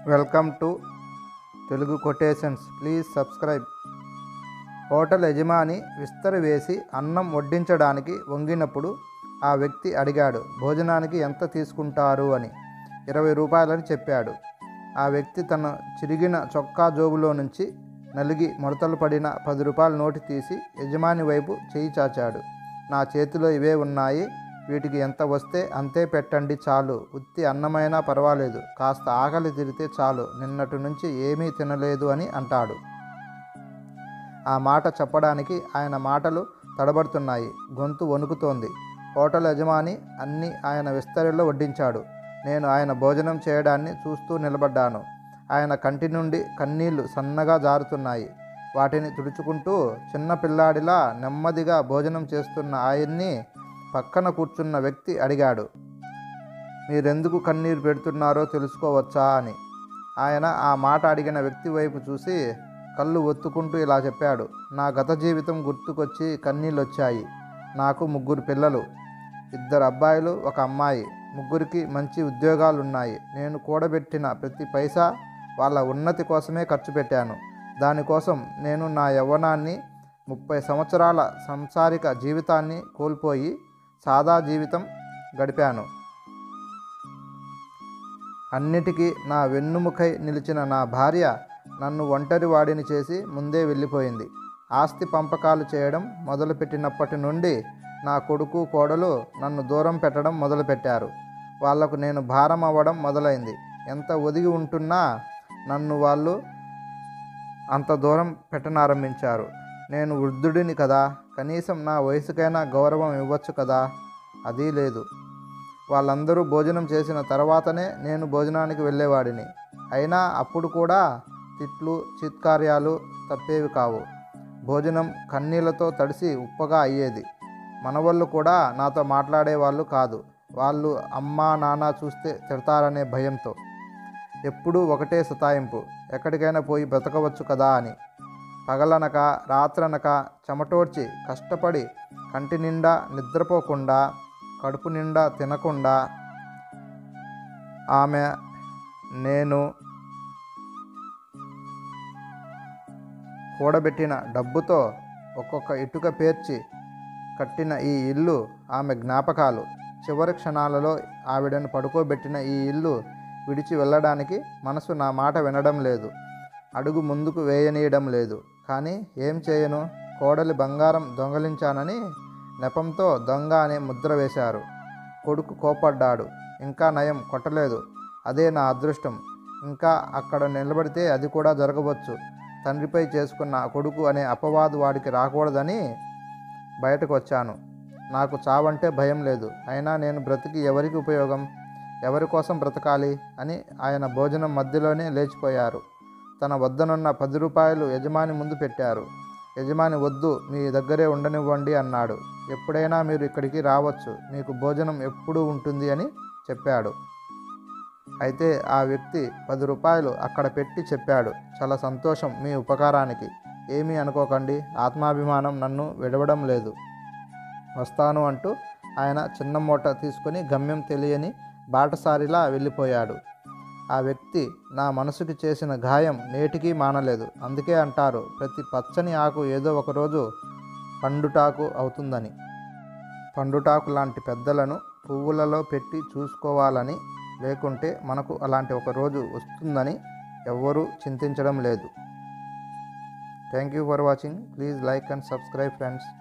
welcome to Telugu quotations please subscribe hotel యజమాని విస్తరి వేసి అన్నం వడ్డించడానికి వంగినప్పుడు ఆ వ్యక్తి అడిగాడు భోజనానికి ఎంత తీసుకుంటారు అని ఇరవై రూపాయలని చెప్పాడు ఆ వ్యక్తి తన చిరిగిన చొక్కా జోబులో నుంచి నలిగి ముడతలు పడిన పది రూపాయల నోటు తీసి యజమాని వైపు చేయి చాచాడు నా చేతిలో ఇవే ఉన్నాయి వీటికి ఎంత వస్తే అంతే పెట్టండి చాలు ఉత్తి అన్నమైనా పర్వాలేదు కాస్త ఆకలి తీరితే చాలు నిన్నటి నుంచి ఏమీ తినలేదు అని అంటాడు ఆ మాట చెప్పడానికి ఆయన మాటలు తడబడుతున్నాయి గొంతు వణుకుతోంది హోటల్ యజమాని అన్నీ ఆయన విస్తరిలో వడ్డించాడు నేను ఆయన భోజనం చేయడాన్ని చూస్తూ నిలబడ్డాను ఆయన కంటి నుండి కన్నీళ్లు సన్నగా జారుతున్నాయి వాటిని తుడుచుకుంటూ చిన్న పిల్లాడిలా నెమ్మదిగా భోజనం చేస్తున్న ఆయన్ని పక్కన కూర్చున్న వ్యక్తి అడిగాడు మీరెందుకు కన్నీరు పెడుతున్నారో తెలుసుకోవచ్చా అని ఆయన ఆ మాట అడిగిన వ్యక్తి వైపు చూసి కళ్ళు ఒత్తుకుంటూ ఇలా చెప్పాడు నా గత జీవితం గుర్తుకొచ్చి కన్నీళ్ళు వచ్చాయి నాకు ముగ్గురు పిల్లలు ఇద్దరు అబ్బాయిలు ఒక అమ్మాయి ముగ్గురికి మంచి ఉద్యోగాలు ఉన్నాయి నేను కూడబెట్టిన ప్రతి పైసా వాళ్ళ ఉన్నతి కోసమే ఖర్చు పెట్టాను దానికోసం నేను నా యవ్వనాన్ని ముప్పై సంవత్సరాల సంసారిక జీవితాన్ని కోల్పోయి సాదా జీవితం గడిపాను అన్నిటికీ నా వెన్నుముకై నిలిచిన నా భార్య నన్ను ఒంటరి వాడిని చేసి ముందే వెళ్ళిపోయింది ఆస్తి పంపకాలు చేయడం మొదలుపెట్టినప్పటి నుండి నా కొడుకు కోడలు నన్ను దూరం పెట్టడం మొదలుపెట్టారు వాళ్లకు నేను భారం అవ్వడం మొదలైంది ఎంత ఒదిగి ఉంటున్నా నన్ను వాళ్ళు అంత దూరం పెట్టనారంభించారు నేను వృద్ధుడిని కదా కనీసం నా వయసుకైనా గౌరవం ఇవ్వచ్చు కదా అది లేదు వాళ్ళందరూ భోజనం చేసిన తర్వాతనే నేను భోజనానికి వెళ్ళేవాడిని అయినా అప్పుడు కూడా తిట్లు చిత్కార్యాలు తప్పేవి కావు భోజనం కన్నీళ్లతో తడిసి ఉప్పగా అయ్యేది మనవాళ్ళు కూడా నాతో మాట్లాడేవాళ్ళు కాదు వాళ్ళు అమ్మా నాన్న చూస్తే తిడతారనే భయంతో ఎప్పుడూ ఒకటే సతాయింపు ఎక్కడికైనా పోయి బ్రతకవచ్చు కదా అని పగలనక రాత్రనక చెమటోడ్చి కష్టపడి కంటి నిండా నిద్రపోకుండా కడుపు నిండా తినకుండా ఆమె నేను కూడబెట్టిన డబ్బుతో ఒక్కొక్క ఇటుక పేర్చి కట్టిన ఈ ఇల్లు ఆమె జ్ఞాపకాలు చివరి క్షణాలలో ఆవిడను పడుకోబెట్టిన ఈ ఇల్లు విడిచి వెళ్ళడానికి మనసు నా మాట వినడం లేదు అడుగు ముందుకు వేయనీయడం లేదు కానీ ఏం చేయను కోడలి బంగారం దొంగలించానని నెపంతో దొంగ అనే ముద్ర వేశారు కొడుకు కోపడ్డాడు ఇంకా నయం కొట్టలేదు అదే నా అదృష్టం ఇంకా అక్కడ నిలబడితే అది కూడా జరగవచ్చు తండ్రిపై చేసుకున్న కొడుకు అనే అపవాదు వాడికి రాకూడదని బయటకు వచ్చాను నాకు చావంటే భయం లేదు అయినా నేను బ్రతికి ఎవరికి ఉపయోగం ఎవరి కోసం బ్రతకాలి అని ఆయన భోజనం మధ్యలోనే లేచిపోయారు తన వద్దనున్న పది రూపాయలు యజమాని ముందు పెట్టారు యజమాని వద్దు మీ దగ్గరే ఉండనివ్వండి అన్నాడు ఎప్పుడైనా మీరు ఇక్కడికి రావచ్చు మీకు భోజనం ఎప్పుడూ ఉంటుంది అని చెప్పాడు అయితే ఆ వ్యక్తి పది రూపాయలు అక్కడ పెట్టి చెప్పాడు చాలా సంతోషం మీ ఉపకారానికి ఏమీ అనుకోకండి ఆత్మాభిమానం నన్ను విడవడం లేదు వస్తాను అంటూ ఆయన చిన్న మూట తీసుకొని గమ్యం తెలియని బాటసారిలా వెళ్ళిపోయాడు ఆ వ్యక్తి నా మనసుకి చేసిన గాయం నేటికీ మానలేదు అందుకే అంటారు ప్రతి పచ్చని ఆకు ఏదో ఒకరోజు పండుటాకు అవుతుందని పండుటాకు లాంటి పెద్దలను పువ్వులలో పెట్టి చూసుకోవాలని లేకుంటే మనకు అలాంటి ఒక రోజు వస్తుందని ఎవ్వరూ చింతించడం లేదు thank you for watching please like and subscribe friends